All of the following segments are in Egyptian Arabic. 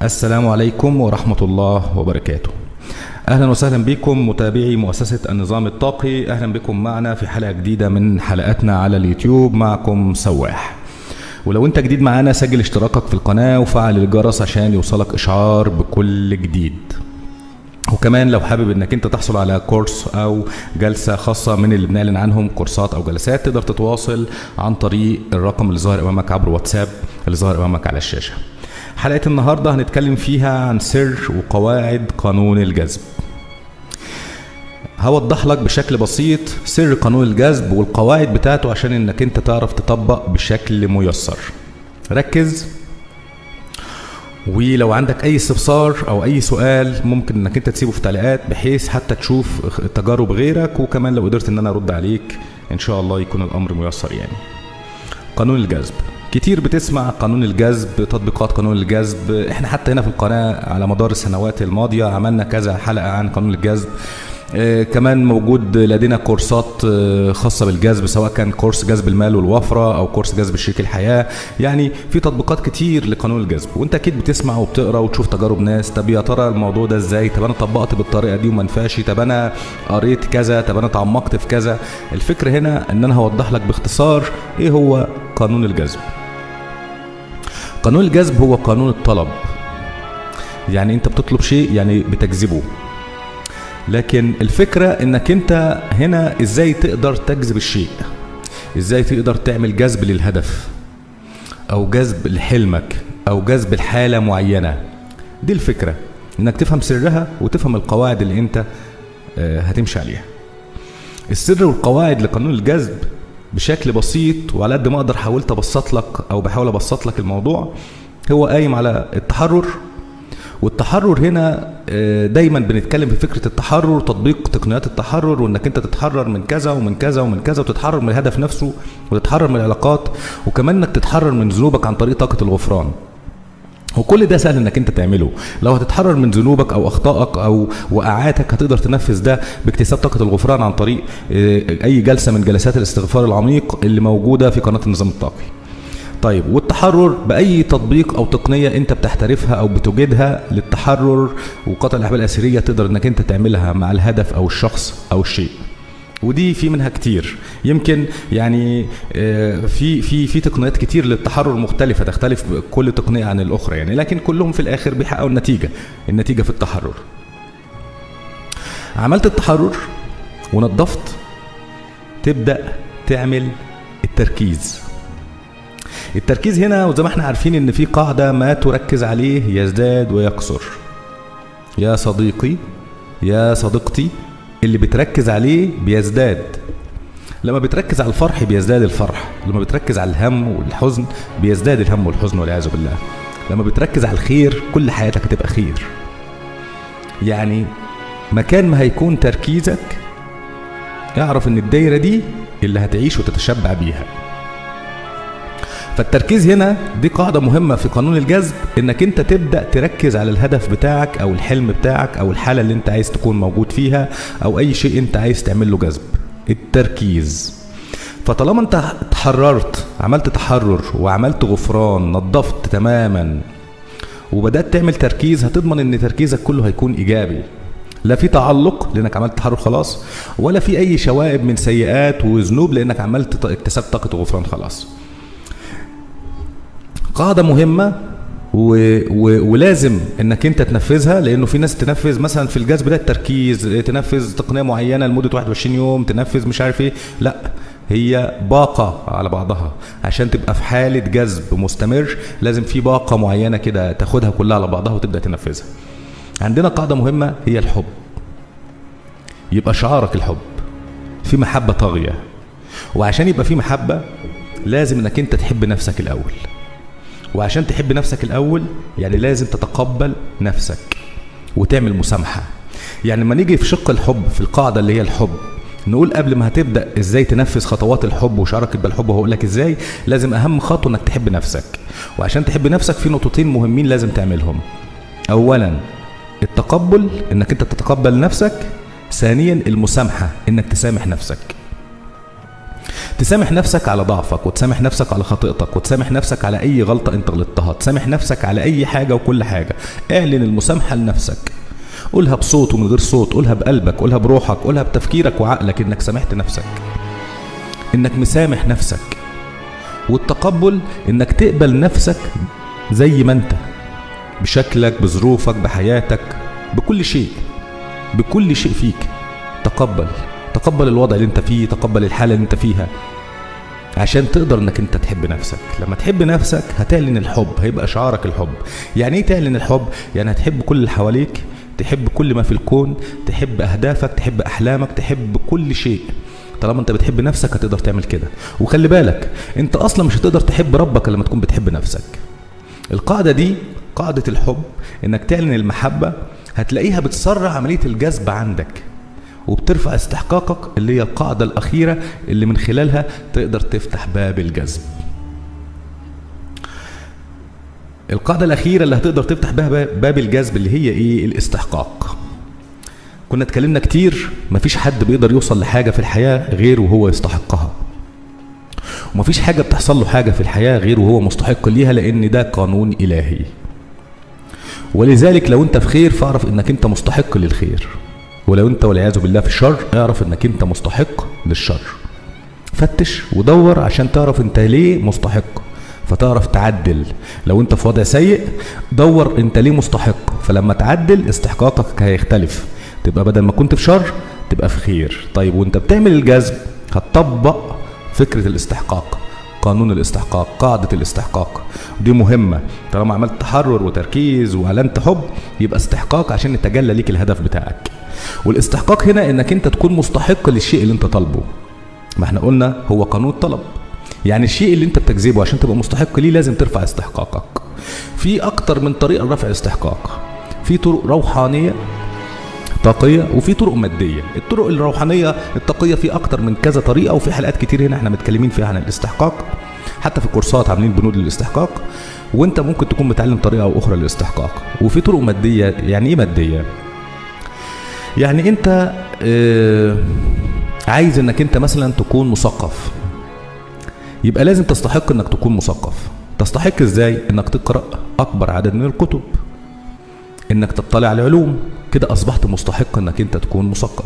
السلام عليكم ورحمة الله وبركاته أهلا وسهلا بكم متابعي مؤسسة النظام الطاقي أهلا بكم معنا في حلقة جديدة من حلقاتنا على اليوتيوب معكم سواح ولو انت جديد معانا سجل اشتراكك في القناة وفعل الجرس عشان يوصلك إشعار بكل جديد وكمان لو حابب انك انت تحصل على كورس او جلسه خاصه من اللي بنعلن عنهم كورسات او جلسات تقدر تتواصل عن طريق الرقم اللي ظاهر امامك عبر واتساب اللي ظاهر امامك على الشاشه حلقه النهارده هنتكلم فيها عن سر وقواعد قانون الجذب هوضح لك بشكل بسيط سر قانون الجذب والقواعد بتاعته عشان انك انت تعرف تطبق بشكل ميسر ركز ولو عندك اي استفسار او اي سؤال ممكن انك انت تسيبه في تعليقات بحيث حتى تشوف تجارب غيرك وكمان لو قدرت ان انا ارد عليك ان شاء الله يكون الامر ميسر يعني قانون الجذب كتير بتسمع قانون الجذب تطبيقات قانون الجذب احنا حتى هنا في القناة على مدار السنوات الماضية عملنا كذا حلقة عن قانون الجذب آه كمان موجود لدينا كورسات آه خاصة بالجذب سواء كان كورس جذب المال والوفرة أو كورس جذب شريك الحياة يعني في تطبيقات كتير لقانون الجذب وأنت أكيد بتسمع وبتقرا وتشوف تجارب ناس طب يا ترى الموضوع ده إزاي طب أنا طبقت بالطريقة دي وما نفعش طب أنا قريت كذا طب أنا اتعمقت في كذا الفكرة هنا إن أنا هوضح لك باختصار إيه هو قانون الجذب قانون الجذب هو قانون الطلب يعني انت بتطلب شيء يعني بتجذبه لكن الفكرة انك انت هنا ازاي تقدر تجذب الشيء ازاي تقدر تعمل جذب للهدف او جذب لحلمك او جذب لحالة معينة دي الفكرة انك تفهم سرها وتفهم القواعد اللي انت هتمشي عليها السر والقواعد لقانون الجذب بشكل بسيط وعلى قد ما اقدر حاولت ابسط لك او بحاول ابسط لك الموضوع هو قايم على التحرر والتحرر هنا دايما بنتكلم في فكره التحرر تطبيق تقنيات التحرر وانك انت تتحرر من كذا ومن كذا ومن كذا وتتحرر من الهدف نفسه وتتحرر من العلاقات وكمان انك تتحرر من ذنوبك عن طريق طاقه الغفران وكل ده سهل انك انت تعمله لو هتتحرر من ذنوبك او اخطائك او وقعاتك هتقدر تنفذ ده باكتساب طاقه الغفران عن طريق اي جلسه من جلسات الاستغفار العميق اللي موجوده في قناه النظام الطاقي طيب والتحرر باي تطبيق او تقنيه انت بتحترفها او بتوجدها للتحرر وقطع الاحبال الاسريه تقدر انك انت تعملها مع الهدف او الشخص او الشيء ودي في منها كتير يمكن يعني في في في تقنيات كتير للتحرر مختلفه تختلف كل تقنيه عن الاخرى يعني لكن كلهم في الاخر بيحققوا النتيجه النتيجه في التحرر عملت التحرر ونظفت تبدا تعمل التركيز التركيز هنا وزي ما احنا عارفين ان في قاعده ما تركز عليه يزداد ويكثر يا صديقي يا صديقتي اللي بتركز عليه بيزداد لما بتركز على الفرح بيزداد الفرح لما بتركز على الهم والحزن بيزداد الهم والحزن والعياذ بالله لما بتركز على الخير كل حياتك هتبقى خير يعني مكان ما هيكون تركيزك اعرف ان الدايرة دي اللي هتعيش وتتشبع بيها فالتركيز هنا دي قاعدة مهمة في قانون الجذب انك انت تبدأ تركز على الهدف بتاعك او الحلم بتاعك او الحالة اللي انت عايز تكون موجود فيها او اي شيء انت عايز تعمل له جذب التركيز فطالما انت اتحررت عملت تحرر وعملت غفران نظفت تماما وبدأت تعمل تركيز هتضمن ان تركيزك كله هيكون ايجابي لا في تعلق لانك عملت تحرر خلاص ولا في اي شوائب من سيئات وذنوب لانك عملت اكتسبت طاقة غفران خلاص قاعده مهمه و... و... ولازم انك انت تنفذها لانه في ناس تنفذ مثلا في الجذب ده التركيز تنفذ تقنيه معينه لمده 21 يوم تنفذ مش عارف ايه لا هي باقة على بعضها عشان تبقى في حالة جذب مستمر لازم في باقة معينة كده تاخدها كلها على بعضها وتبدأ تنفذها عندنا قاعدة مهمة هي الحب يبقى شعارك الحب في محبة طاغية وعشان يبقى في محبة لازم انك انت تحب نفسك الاول وعشان تحب نفسك الاول يعني لازم تتقبل نفسك وتعمل مسامحه يعني لما نيجي في شق الحب في القاعده اللي هي الحب نقول قبل ما هتبدا ازاي تنفذ خطوات الحب وشعارك بالحب وهقول لك ازاي لازم اهم خطوه انك تحب نفسك وعشان تحب نفسك في نقطتين مهمين لازم تعملهم اولا التقبل انك انت تتقبل نفسك ثانيا المسامحه انك تسامح نفسك تسامح نفسك على ضعفك وتسامح نفسك على خطيئتك وتسامح نفسك على اي غلطه انت غلطتها تسامح نفسك على اي حاجه وكل حاجه اعلن المسامحه لنفسك قولها بصوت ومن غير صوت قولها بقلبك قولها بروحك قولها بتفكيرك وعقلك انك سامحت نفسك انك مسامح نفسك والتقبل انك تقبل نفسك زي ما انت بشكلك بظروفك بحياتك بكل شيء بكل شيء فيك تقبل تقبل الوضع اللي انت فيه تقبل الحالة اللي انت فيها عشان تقدر انك انت تحب نفسك لما تحب نفسك هتعلن الحب هيبقى شعارك الحب يعني ايه تعلن الحب يعني هتحب كل اللي حواليك تحب كل ما في الكون تحب اهدافك تحب احلامك تحب كل شيء طالما انت بتحب نفسك هتقدر تعمل كده وخلي بالك انت اصلا مش هتقدر تحب ربك لما تكون بتحب نفسك القاعده دي قاعده الحب انك تعلن المحبه هتلاقيها بتسرع عمليه الجذب عندك وبترفع استحقاقك اللي هي القاعده الاخيره اللي من خلالها تقدر تفتح باب الجذب القاعدة الأخيرة اللي هتقدر تفتح بها باب الجذب اللي هي إيه؟ الاستحقاق. كنا اتكلمنا كتير مفيش حد بيقدر يوصل لحاجة في الحياة غير وهو يستحقها. ومفيش حاجة بتحصل له حاجة في الحياة غير وهو مستحق ليها لأن ده قانون إلهي. ولذلك لو أنت في خير فاعرف إنك أنت مستحق للخير. ولو أنت والعياذ بالله في الشر اعرف إنك أنت مستحق للشر. فتش ودور عشان تعرف أنت ليه مستحق. فتعرف تعدل لو انت في وضع سيء دور انت ليه مستحق فلما تعدل استحقاقك هيختلف تبقى بدل ما كنت في شر تبقى في خير طيب وانت بتعمل الجذب هتطبق فكرة الاستحقاق قانون الاستحقاق قاعدة الاستحقاق دي مهمة طالما عملت تحرر وتركيز واعلنت حب يبقى استحقاق عشان يتجلى ليك الهدف بتاعك والاستحقاق هنا انك انت تكون مستحق للشيء اللي انت طالبه ما احنا قلنا هو قانون الطلب يعني الشيء اللي انت بتجذبه عشان تبقى مستحق ليه لازم ترفع استحقاقك في اكتر من طريقه لرفع الاستحقاق في طرق روحانيه طاقيه وفي طرق ماديه الطرق الروحانيه الطاقيه في اكتر من كذا طريقه وفي حلقات كتير هنا احنا متكلمين فيها عن الاستحقاق حتى في الكورسات عاملين بنود للاستحقاق وانت ممكن تكون متعلم طريقه او اخرى للاستحقاق وفي طرق ماديه يعني ايه ماديه يعني انت اه عايز انك انت مثلا تكون مثقف يبقى لازم تستحق انك تكون مثقف تستحق ازاي انك تقرا اكبر عدد من الكتب انك تطلع على العلوم كده اصبحت مستحق انك انت تكون مثقف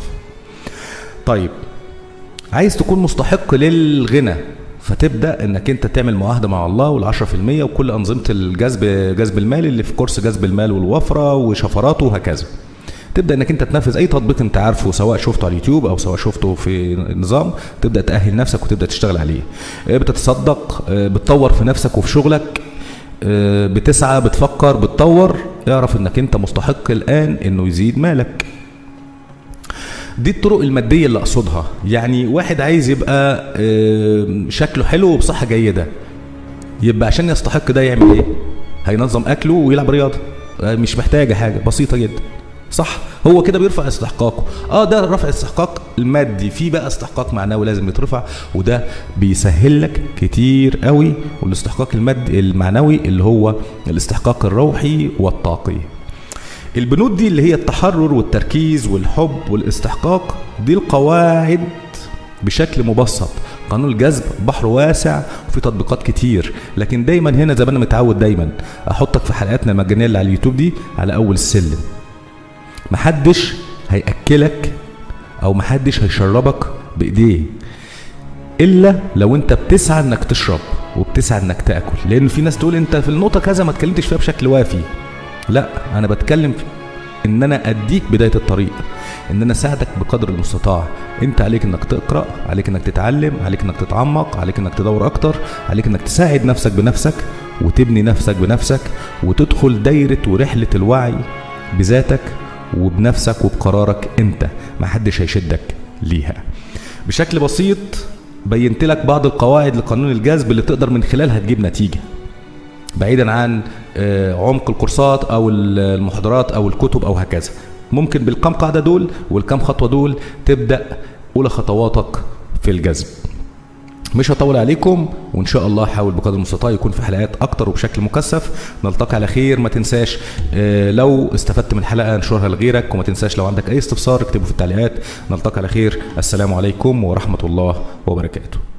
طيب عايز تكون مستحق للغنى فتبدا انك انت تعمل معاهده مع الله والعشرة في المية وكل انظمه الجذب جذب المال اللي في كورس جذب المال والوفره وشفراته وهكذا تبدا انك انت تنفذ اي تطبيق انت عارفه سواء شفته على اليوتيوب او سواء شفته في نظام تبدا تاهل نفسك وتبدا تشتغل عليه بتتصدق بتطور في نفسك وفي شغلك بتسعى بتفكر بتطور اعرف انك انت مستحق الان انه يزيد مالك دي الطرق الماديه اللي اقصدها يعني واحد عايز يبقى شكله حلو وبصحه جيده يبقى عشان يستحق ده يعمل ايه هينظم اكله ويلعب رياضه مش محتاجه حاجه بسيطه جدا صح هو كده بيرفع استحقاقه اه ده رفع استحقاق المادي في بقى استحقاق معنوي لازم يترفع وده بيسهل لك كتير قوي والاستحقاق المادي المعنوي اللي هو الاستحقاق الروحي والطاقي البنود دي اللي هي التحرر والتركيز والحب والاستحقاق دي القواعد بشكل مبسط قانون الجذب بحر واسع وفي تطبيقات كتير لكن دايما هنا زي ما انا متعود دايما احطك في حلقاتنا المجانيه اللي على اليوتيوب دي على اول السلم محدش هياكلك او محدش هيشربك بايديه الا لو انت بتسعى انك تشرب وبتسعى انك تاكل لان في ناس تقول انت في النقطه كذا ما اتكلمتش فيها بشكل وافي لا انا بتكلم ان انا اديك بدايه الطريق ان انا اساعدك بقدر المستطاع انت عليك انك تقرا عليك انك تتعلم عليك انك تتعمق عليك انك تدور اكتر عليك انك تساعد نفسك بنفسك وتبني نفسك بنفسك وتدخل دايره ورحله الوعي بذاتك وبنفسك وبقرارك انت محدش هيشدك ليها بشكل بسيط بينت لك بعض القواعد لقانون الجذب اللي تقدر من خلالها تجيب نتيجه بعيدا عن عمق الكورسات او المحاضرات او الكتب او هكذا ممكن بالكم قاعده دول والكم خطوه دول تبدا اولى خطواتك في الجذب مش هطول عليكم وان شاء الله حاول بقدر المستطاع يكون في حلقات اكتر وبشكل مكثف نلتقي على خير ما تنساش لو استفدت من الحلقه انشرها لغيرك وما تنساش لو عندك اي استفسار اكتبه في التعليقات نلتقي على خير السلام عليكم ورحمه الله وبركاته